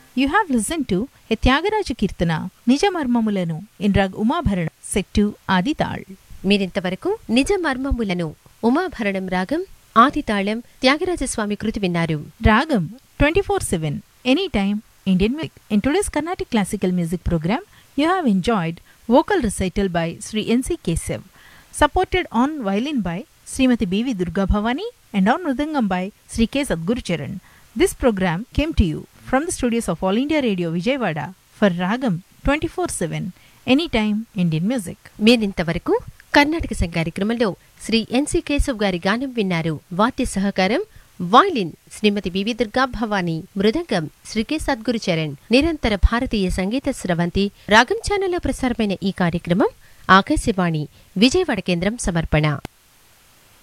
You have listened to a Tyagaraja Kirtana, Nijamarmamulanu in Rag Umabharana, set to Adital. మీరింతవరకు నిజ మర్మములను ఉమాభరణం రాగం ఆదితాళం త్యాగరాజస్వామి కృతి విన్నారు Ragam 24 7, anytime, Indian music. In today's Carnatic classical music program, you have enjoyed vocal recital by Sri N.C. Kesav, supported on violin by Srimati B.V. Durga Bhavani and on Mridangam by Sri K. Sadguru Charan. This program came to you from the studios of All India Radio Vijayawada for Ragam 24 7, anytime, Indian music. మీరింతవరకు కర్ణాటక సంఘ కార్యక్రమంలో శ్రీ ఎన్సి కేశవ్ గారి గానం విన్నారు వాద్య సహకారం violin Srimati BV Durga Bhavani మృదంగం Shri K Sadguru Charan నిరంతర భారతీయ సంగీత స్రవంతి రాగం ఛానల్లో ప్రసారమైన ఈ కార్యక్రమం ఆకాశవాణి విజయవాడ కేంద్రం సమర్పణ